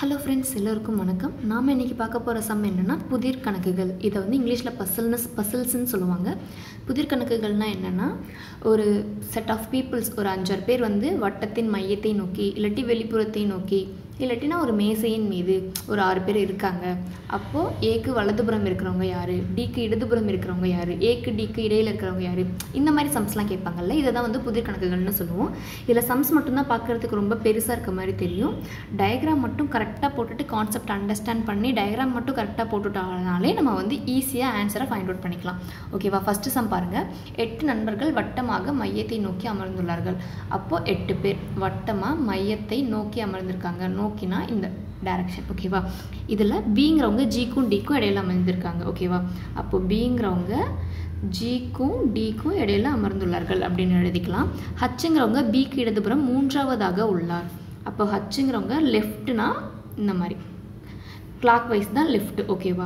hello friends எல்லோருக்கும் வணக்கம் நாம் இன்றைக்கி பார்க்க போகிற சம் என்னென்னா புதிர் கணக்குகள் இதை வந்து இங்கிலீஷில் பசல்னஸ் பசில்ஸ்ன்னு சொல்லுவாங்க புதிர் கணக்குகள்னால் என்னென்னா ஒரு செட் ஆஃப் பீப்புள்ஸ் ஒரு அஞ்சாறு பேர் வந்து வட்டத்தின் மையத்தை நோக்கி இல்லாட்டி வெளிப்புறத்தை நோக்கி இல்லாட்டினா ஒரு மேசையின் மீது ஒரு ஆறு பேர் இருக்காங்க அப்போது ஏக்கு வலதுபுறம் இருக்கிறவங்க யார் டிக்கு இடதுபுறம் இருக்கிறவங்க யார் ஏக்கு டிக்கு இடையில் இருக்கிறவங்க யார் இந்த மாதிரி சம்ஸ்லாம் கேட்பாங்கல்ல இதை தான் வந்து புதிர் கணக்குகள்னு சொல்லுவோம் இதில் சம்ஸ் மட்டும்தான் பார்க்குறதுக்கு ரொம்ப பெருசாக இருக்க மாதிரி தெரியும் டயக்ராம் மட்டும் கரெக்டாக போட்டுட்டு கான்செப்ட் அண்டர்ஸ்டாண்ட் பண்ணி டயக்ராம் மட்டும் கரெக்டாக போட்டுட்டாலே நம்ம வந்து ஈஸியாக ஆன்சரை ஃபைண்ட் அவுட் பண்ணிக்கலாம் ஓகேவா ஃபஸ்ட்டு சம் பாருங்கள் எட்டு நண்பர்கள் வட்டமாக மையத்தை நோக்கி அமர்ந்துள்ளார்கள் அப்போது எட்டு பேர் வட்டமாக மையத்தை நோக்கி அமர்ந்திருக்காங்க நோக்கினா இந்த டைரக்ஷன் ஓகேவா இதில் பிங்கிறவங்க ஜிக்கும் டிக்கும் இடையில அமர்ந்திருக்காங்க ஓகேவா அப்போ பிங்கிறவங்க ஜிக்கும் டிக்கும் இடையில அமர்ந்துள்ளார்கள் அப்படின்னு எழுதிக்கலாம் ஹச்சுங்கிறவங்க பிக்கு இடதுபுறம் மூன்றாவதாக உள்ளார் அப்போ ஹச்சுங்கிறவங்க லெஃப்ட்னா இந்த மாதிரி கிளாக் வைஸ் தான் லெஃப்ட் ஓகேவா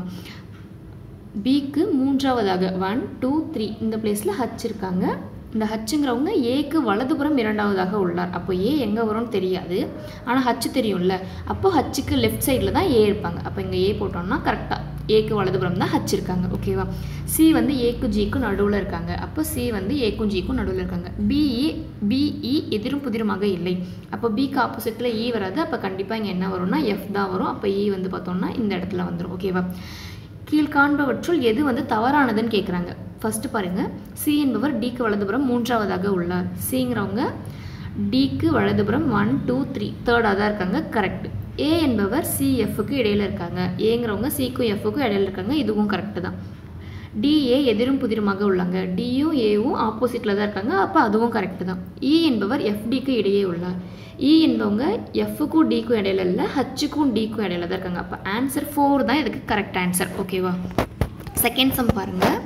பிக்கு மூன்றாவதாக ஒன் டூ த்ரீ இந்த பிளேஸில் ஹச் இருக்காங்க இந்த ஹச்சுங்கிறவங்க ஏக்கு வலதுபுறம் இரண்டாவதாக உள்ளார் அப்போ ஏ எங்கே வரும்னு தெரியாது ஆனால் ஹச்சு தெரியும்ல அப்போ ஹச்சுக்கு லெஃப்ட் சைடில் தான் ஏ இருப்பாங்க அப்போ இங்கே ஏ போட்டோம்னா கரெக்டாக ஏக்கு வலதுபுறம் தான் ஹச் இருக்காங்க ஓகேவா சி வந்து ஏக்கு ஜிக்கும் நடுவில் இருக்காங்க அப்போ சி வந்து ஏக்கும் ஜிக்கும் நடுவில் இருக்காங்க பிஇ பிஇ எதிரும் புதிருமாக இல்லை அப்போ பிக்கு ஆப்போசிட்டில் இ வராது அப்போ கண்டிப்பாக இங்கே என்ன வரும்னா எஃப் தான் வரும் அப்போ இ வந்து பார்த்தோம்னா இந்த இடத்துல வந்துடும் ஓகேவா கீழ்காண்பவற்றுள் எது வந்து தவறானதுன்னு கேட்குறாங்க ஃபஸ்ட்டு பாருங்கள் சி என்பவர் டிக்கு வலதுபுறம் மூன்றாவதாக உள்ளார் சிங்கிறவங்க டிக்கு வலதுபுறம் ஒன் டூ த்ரீ தேர்டாக தான் இருக்காங்க கரெக்ட் ஏ என்பவர் சிஎஃப்க்கு இடையில இருக்காங்க ஏங்கிறவங்க சிக்கும் எஃப்க்கும் இடையில இருக்காங்க இதுவும் கரெக்டு தான் டிஏ எதிரும் புதிருமாக உள்ளாங்க டியும் ஏவும் ஆப்போசிட்டில் தான் இருக்காங்க அப்போ அதுவும் கரெக்டு தான் இ என்பவர் எஃப்டிக்கு இடையே உள்ளார் இ என்பவங்க எஃப்க்கும் டிக்கும் இடையில இல்லை ஹச்சுக்கும் டிக்கும் இடையில தான் இருக்காங்க அப்போ ஆன்சர் ஃபோர் தான் இதுக்கு கரெக்ட் ஆன்சர் ஓகேவா செகண்ட் சம் பாருங்கள்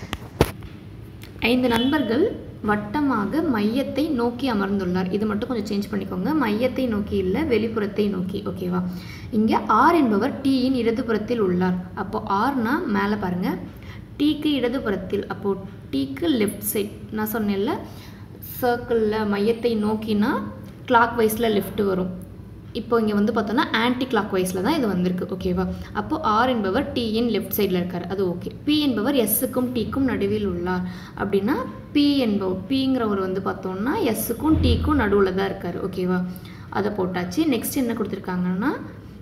ஐந்து நண்பர்கள் வட்டமாக மையத்தை நோக்கி அமர்ந்துள்ளார் இது மட்டும் கொஞ்சம் சேஞ்ச் பண்ணிக்கோங்க மையத்தை நோக்கி இல்லை வெளிப்புறத்தை நோக்கி ஓகேவா இங்கே ஆர் என்பவர் டீயின் இடதுபுறத்தில் உள்ளார் அப்போ ஆர்னா மேலே பாருங்கள் டீக்கு இடதுபுறத்தில் அப்போது டீக்கு லெஃப்ட் சைட் நான் சொன்னேன்ல சர்க்கிளில் மையத்தை நோக்கினா கிளாக் வைஸில் லெஃப்ட் வரும் இப்போ இங்கே வந்து பார்த்தோன்னா ஆன்டி கிளாக் வைஸில் தான் இது வந்திருக்கு ஓகேவா அப்போது ஆர் என்பவர் டீயின் லெஃப்ட் சைடில் இருக்கார் அது ஓகே பி என்பவர் எஸ்ஸுக்கும் டீக்கும் நடுவில் உள்ளார் அப்படின்னா பி என்பவர் பிங்கிறவர் வந்து பார்த்தோம்னா எஸ்ஸுக்கும் டீக்கும் நடுவில் தான் இருக்கார் ஓகேவா அதை போட்டாச்சு நெக்ஸ்ட் என்ன கொடுத்துருக்காங்கன்னா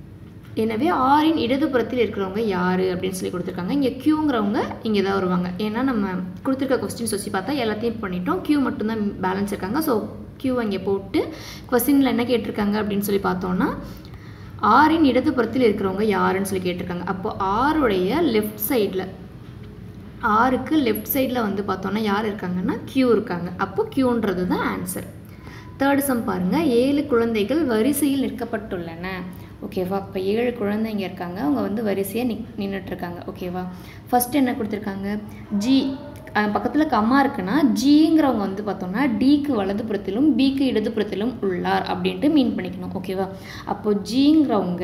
எனவே ஆரின் இடதுபுறத்தில் இருக்கிறவங்க யார் அப்படின்னு சொல்லி கொடுத்துருக்காங்க இங்கே க்யூங்கிறவங்க இங்கே தான் வருவாங்க ஏன்னா நம்ம கொடுத்துருக்க கொஸ்டின்ஸ் வச்சு பார்த்தா எல்லாத்தையும் பண்ணிட்டோம் க்யூ மட்டும்தான் பேலன்ஸ் இருக்காங்க ஸோ க்யூ அங்கே போட்டு கொஸ்டினில் என்ன கேட்டிருக்காங்க அப்படின்னு சொல்லி பார்த்தோன்னா ஆரின் இடதுபுறத்தில் இருக்கிறவங்க யாருன்னு சொல்லி கேட்டிருக்காங்க அப்போ ஆருடைய லெஃப்ட் சைடில் ஆருக்கு லெஃப்ட் சைடில் வந்து பார்த்தோன்னா யார் இருக்காங்கன்னா க்யூ இருக்காங்க அப்போ க்யூன்றது தான் ஆன்சர் தேர்ட் சம் பாருங்கள் ஏழு குழந்தைகள் வரிசையில் நிற்கப்பட்டுள்ளன ஓகேவா இப்போ ஏழு குழந்தைங்க இருக்காங்க அவங்க வந்து வரிசையாக நிக் நின்றுட்டுருக்காங்க ஓகேவா ஃபஸ்ட் என்ன கொடுத்துருக்காங்க ஜி பக்கத்தில் கம்மா இருக்குன்னா ஜிங்கிறவங்க வந்து பார்த்தோம்னா டிக்கு வலதுபுறத்திலும் பிக்கு இடதுபுறத்திலும் உள்ளார் அப்படின்ட்டு மீன் பண்ணிக்கணும் ஓகேவா அப்போது ஜிங்கிறவங்க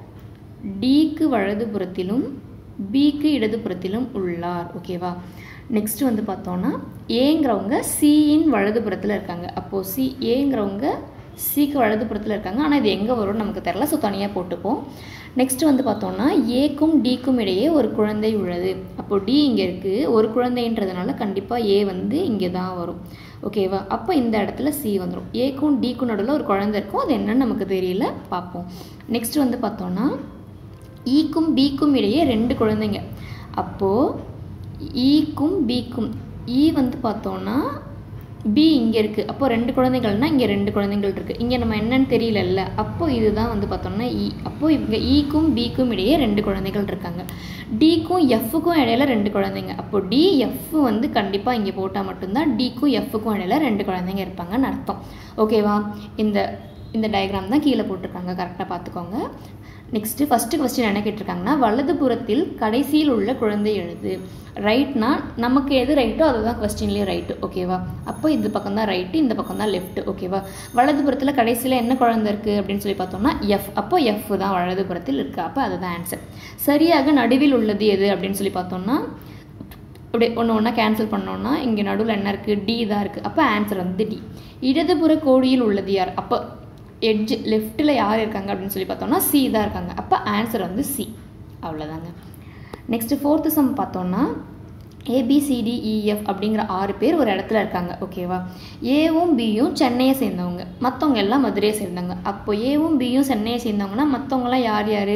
டிக்கு வலதுபுறத்திலும் பிக்கு இடதுபுறத்திலும் உள்ளார் ஓகேவா நெக்ஸ்ட் வந்து பார்த்தோன்னா ஏங்கிறவங்க சியின் வலதுபுறத்தில் இருக்காங்க அப்போது சி ஏங்கிறவங்க சிக்கு வலதுபுறத்தில் இருக்காங்க ஆனால் இது எங்கே வரும்னு நமக்கு தெரில ஸோ தனியாக போட்டுப்போம் நெக்ஸ்ட் வந்து பார்த்தோம்னா ஏக்கும் டிக்கும் இடையே ஒரு குழந்தை உள்ளது அப்போது டி இங்கே இருக்குது ஒரு குழந்தைன்றதுனால கண்டிப்பாக ஏ வந்து இங்கே தான் வரும் ஓகேவா அப்போ இந்த இடத்துல சி வந்துடும் ஏக்கும் டிக்கும் நடுவில் ஒரு குழந்தை இருக்கும் அது என்னன்னு நமக்கு தெரியல பார்ப்போம் நெக்ஸ்ட் வந்து பார்த்தோன்னா ஈக்கும் பிக்கும் இடையே ரெண்டு குழந்தைங்க அப்போது ஈக்கும் பிக்கும் ஈ வந்து பார்த்தோன்னா பி இங்கே இருக்குது அப்போ ரெண்டு குழந்தைகள்னால் இங்கே ரெண்டு குழந்தைகள் இருக்குது இங்கே நம்ம என்னன்னு தெரியலல்ல அப்போ இதுதான் வந்து பார்த்தோம்னா இ அப்போது இவங்க ஈக்கும் பிக்கும் இடையே ரெண்டு குழந்தைகள் இருக்காங்க டிக்கும் எஃப்க்கும் இடையில ரெண்டு குழந்தைங்க அப்போது டி எஃப் வந்து கண்டிப்பாக இங்கே போட்டால் மட்டும்தான் டிக்கும் எஃப்க்கும் இடையில ரெண்டு குழந்தைங்க இருப்பாங்கன்னு அர்த்தம் ஓகேவா இந்த இந்த டயக்ராம் தான் கீழே போட்டிருக்காங்க கரெக்டாக பார்த்துக்கோங்க நெக்ஸ்ட்டு ஃபஸ்ட்டு கொஸ்டின் என்ன கேட்டிருக்காங்கன்னா வலதுபுறத்தில் கடைசியில் உள்ள குழந்தை எழுது ரைட்னா நமக்கு எது ரைட்டோ அதுதான் கொஸ்டின்லேயே ரைட்டு ஓகேவா அப்போ இந்த பக்கம் தான் ரைட்டு இந்த பக்கம் தான் லெஃப்ட் ஓகேவா வலதுபுறத்தில் கடைசியில் என்ன குழந்தை இருக்குது அப்படின்னு சொல்லி பார்த்தோம்னா எஃப் அப்போ எஃப் தான் வலதுபுறத்தில் இருக்குது அப்போ அதுதான் ஆன்சர் சரியாக நடுவில் உள்ளது எது அப்படின்னு சொல்லி பார்த்தோம்னா அப்படியே ஒன்று ஒன்றா கேன்சல் பண்ணோன்னா இங்கே நடுவில் என்ன இருக்குது டி தான் இருக்குது அப்போ ஆன்சர் வந்து டி இடதுபுற கோடியில் உள்ளது யார் அப்போ எட்ஜ் லெஃப்ட்டில் யார் இருக்காங்க அப்படின்னு சொல்லி பார்த்தோம்னா சி தான் இருக்காங்க அப்போ ஆன்சர் வந்து சி அவ்வளோதாங்க நெக்ஸ்ட்டு ஃபோர்த்து சம் பார்த்தோம்னா ஏபிசிடிஇஎஃப் அப்படிங்கிற ஆறு பேர் ஒரு இடத்துல இருக்காங்க ஓகேவா ஏவும் பியும் சென்னையை சேர்ந்தவங்க மற்றவங்க எல்லாம் மதுரையை சேர்ந்தவங்க அப்போ ஏவும் பியும் சென்னையை சேர்ந்தவங்கன்னா மற்றவங்களாம் யார் யார்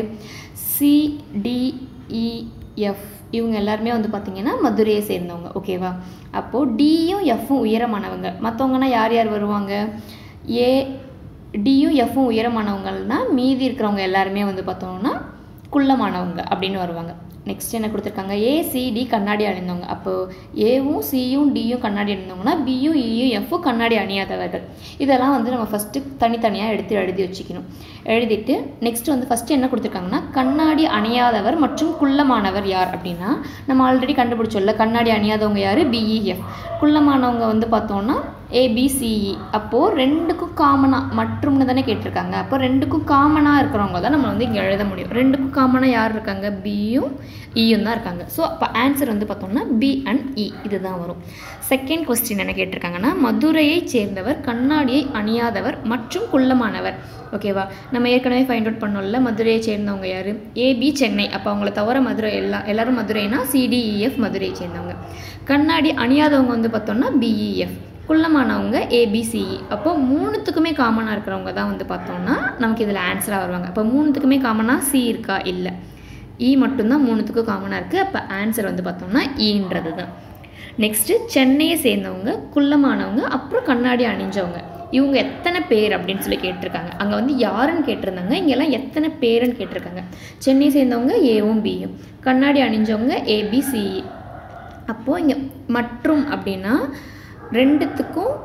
சிடிஇஎஃப் இவங்க எல்லாருமே வந்து பார்த்திங்கன்னா மதுரையை சேர்ந்தவங்க ஓகேவா அப்போது டியும் எஃப்பும் உயரமானவங்க மற்றவங்கன்னா யார் யார் வருவாங்க ஏ டியும் எஃப்பும் உயரமானவங்கள்னா மீதி இருக்கிறவங்க எல்லாருமே வந்து பார்த்தோம்னா குள்ளமானவங்க அப்படின்னு வருவாங்க நெக்ஸ்ட் என்ன கொடுத்துருக்காங்க ஏசிடி கண்ணாடி அணிந்தவங்க அப்போது ஏவும் சியும் டியும் கண்ணாடி அணிந்தவங்கன்னா பியும் இயும் எஃப்பும் கண்ணாடி அணியாதவர்கள் இதெல்லாம் வந்து நம்ம ஃபஸ்ட்டு தனித்தனியாக எடுத்து எழுதி வச்சுக்கணும் எழுதிட்டு நெக்ஸ்ட் வந்து ஃபஸ்ட்டு என்ன கொடுத்துருக்காங்கன்னா கண்ணாடி அணியாதவர் மற்றும் குள்ளமானவர் யார் அப்படின்னா நம்ம ஆல்ரெடி கண்டுபிடிச்சோம்ல கண்ணாடி அணியாதவங்க யார் பிஇஎஃப் குள்ளமானவங்க வந்து பார்த்தோம்னா ஏபிசிஇ அப்போது ரெண்டுக்கும் காமனாக மற்றும்னு தானே கேட்டிருக்காங்க அப்போ ரெண்டுக்கும் காமனாக இருக்கிறவங்க தான் நம்ம வந்து இங்கே எழுத முடியும் ரெண்டுக்கும் காமனாக யார் இருக்காங்க பியும் இயும் தான் இருக்காங்க ஸோ அப்போ ஆன்சர் வந்து பார்த்தோம்னா பி அண்ட் இ இதுதான் வரும் செகண்ட் கொஸ்டின் என்ன கேட்டிருக்காங்கன்னா மதுரையைச் சேர்ந்தவர் கண்ணாடியை அணியாதவர் மற்றும் குள்ளமானவர் ஓகேவா நம்ம ஏற்கனவே ஃபைண்ட் அவுட் பண்ணோம்ல மதுரையை சேர்ந்தவங்க யார் ஏபி சென்னை அப்போ அவங்கள தவிர மதுரை எல்லா எல்லாரும் மதுரைனா சிடிஇஎஃப் மதுரையை சேர்ந்தவங்க கண்ணாடி அணியாதவங்க வந்து பார்த்தோம்னா பிஇஎஃப் குள்ளமானவங்க ஏபிசிஇ அப்போ மூணுத்துக்குமே காமனாக இருக்கிறவங்க தான் வந்து பார்த்தோம்னா நமக்கு இதில் ஆன்சராக வருவாங்க அப்போ மூணுத்துக்குமே காமனாக சி இருக்கா இல்லை இ மட்டும்தான் மூணுத்துக்கும் காமனாக இருக்குது அப்போ ஆன்சர் வந்து பார்த்தோம்னா ஈன்றது தான் நெக்ஸ்ட்டு சென்னையை சேர்ந்தவங்க குள்ளமானவங்க அப்புறம் கண்ணாடி அணிஞ்சவங்க இவங்க எத்தனை பேர் அப்படின்னு சொல்லி கேட்டிருக்காங்க அங்கே வந்து யாருன்னு கேட்டிருந்தாங்க இங்கெல்லாம் எத்தனை பேருன்னு கேட்டிருக்காங்க சென்னை சேர்ந்தவங்க ஏவும் பியும் கண்ணாடி அணிஞ்சவங்க ஏபிசிஇ அப்போது இங்கே மற்றும் அப்படின்னா ரெண்டுத்துக்கும்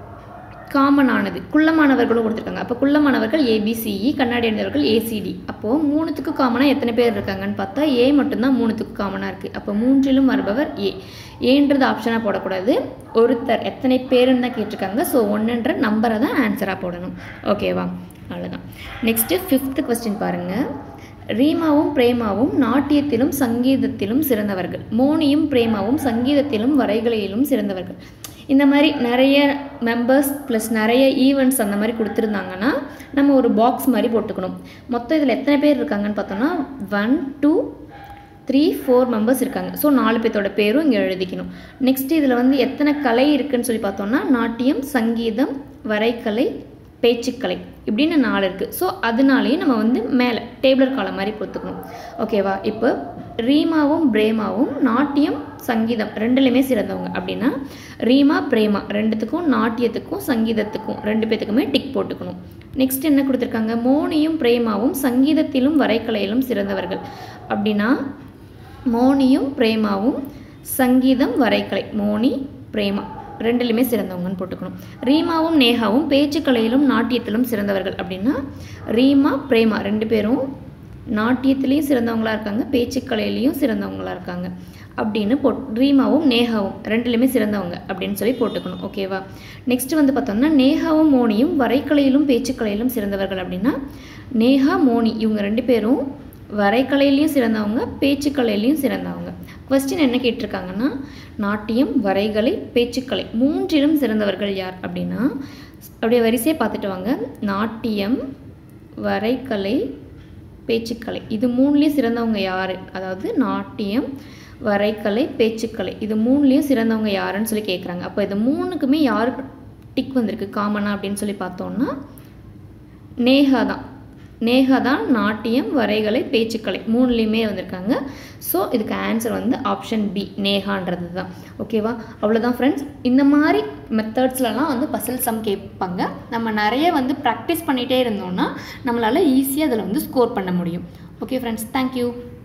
காமனானது குள்ளமானவர்களும் கொடுத்துருக்காங்க அப்போ குள்ளமானவர்கள் ஏபிசிஇ கண்ணாடி அணிந்தவர்கள் ஏசிடி அப்போது மூணுத்துக்கு காமனாக எத்தனை பேர் இருக்காங்கன்னு பார்த்தா ஏ மட்டும்தான் மூணுத்துக்கு காமனாக இருக்குது அப்போ மூன்றிலும் வருபவர் ஏ ஏன்றது ஆப்ஷனாக போடக்கூடாது ஒருத்தர் எத்தனை பேருன்னு தான் கேட்டிருக்காங்க ஸோ ஒன்றுன்ற நம்பரை தான் ஆன்சராக போடணும் ஓகேவா அவ்வளோதான் நெக்ஸ்ட்டு ஃபிஃப்த்து கொஸ்டின் பாருங்கள் ரீமாவும் பிரேமாவும் நாட்டியத்திலும் சங்கீதத்திலும் சிறந்தவர்கள் மோனியும் பிரேமாவும் சங்கீதத்திலும் வரைகலையிலும் சிறந்தவர்கள் இந்த மாதிரி நிறைய மெம்பர்ஸ் ப்ளஸ் நிறைய ஈவெண்ட்ஸ் அந்த மாதிரி கொடுத்துருந்தாங்கன்னா நம்ம ஒரு பாக்ஸ் மாதிரி போட்டுக்கணும் மொத்தம் இதில் எத்தனை பேர் இருக்காங்கன்னு பார்த்தோம்னா one two three four members இருக்காங்க ஸோ நாலு பேர்த்தோட பேரும் இங்கே எழுதிக்கணும் நெக்ஸ்ட் இதில் வந்து எத்தனை கலை இருக்குன்னு சொல்லி பார்த்தோம்னா நாட்டியம் சங்கீதம் வரைக்கலை பேச்சுக்கலை இப்படின்னு நாலு இருக்குது ஸோ அதனாலேயே நம்ம வந்து மேலே டேபிளர் காலம் மாதிரி போத்துக்கணும் ஓகேவா இப்போ ரீமாவும் பிரேமாவும் நாட்டியம் சங்கீதம் ரெண்டுலேயுமே சிறந்தவங்க அப்படின்னா ரீமா பிரேமா ரெண்டுத்துக்கும் நாட்டியத்துக்கும் சங்கீதத்துக்கும் ரெண்டு பேத்துக்குமே டிக் போட்டுக்கணும் நெக்ஸ்ட் என்ன கொடுத்துருக்காங்க மோனியும் பிரேமாவும் சங்கீதத்திலும் வரைக்கலையிலும் சிறந்தவர்கள் அப்படின்னா மோனியும் பிரேமாவும் சங்கீதம் வரைக்கலை மோனி பிரேமா ரெண்டுலையுமே சிறந்தவங்கன்னு போட்டுக்கணும் ரீமாவும் நேகாவும் பேச்சுக்கலையிலும் நாட்டியத்திலும் சிறந்தவர்கள் அப்படின்னா ரீமா பிரேமா ரெண்டு பேரும் நாட்டியத்திலையும் சிறந்தவங்களா இருக்காங்க பேச்சுக்கலையிலையும் சிறந்தவங்களா இருக்காங்க அப்படின்னு போட் ரீமாவும் நேகாவும் ரெண்டுலையுமே சிறந்தவங்க அப்படின்னு சொல்லி போட்டுக்கணும் ஓகேவா நெக்ஸ்ட் வந்து பார்த்தோம்னா நேகாவும் மோனியும் வரைக்கலையிலும் பேச்சுக்கலையிலும் சிறந்தவர்கள் அப்படின்னா நேஹா மோனி இவங்க ரெண்டு பேரும் வரைக்கலையிலையும் சிறந்தவங்க பேச்சுக்கலையிலையும் சிறந்தவங்க கொஸ்டின் என்ன கேட்டிருக்காங்கன்னா நாட்டியம் வரைகலை பேச்சுக்கலை மூன்றிலும் சிறந்தவர்கள் யார் அப்படின்னா அப்படியே வரிசையை பார்த்துட்டு வாங்க நாட்டியம் வரைகலை பேச்சுக்கலை இது மூணுலேயும் சிறந்தவங்க யார் அதாவது நாட்டியம் வரைக்கலை பேச்சுக்கலை இது மூணுலேயும் சிறந்தவங்க யாருன்னு சொல்லி கேட்குறாங்க அப்போ இது மூணுக்குமே யாருக்கு டிக் வந்திருக்கு காமனாக அப்படின்னு சொல்லி பார்த்தோம்னா நேஹா தான் நேஹா தான் நாட்டியம் வரைகலை பேச்சுக்கலை மூணுலேயுமே வந்திருக்காங்க ஸோ இதுக்கு ஆன்சர் வந்து ஆப்ஷன் பி நேஹான்றது தான் ஓகேவா அவ்வளோதான் ஃப்ரெண்ட்ஸ் இந்த மாதிரி மெத்தட்ஸ்லலாம் வந்து பசில் சம் கேட்பாங்க நம்ம நிறைய வந்து ப்ராக்டிஸ் பண்ணிகிட்டே இருந்தோம்னா நம்மளால் ஈஸியாக அதில் வந்து ஸ்கோர் பண்ண முடியும் ஓகே ஃப்ரெண்ட்ஸ் தேங்க்யூ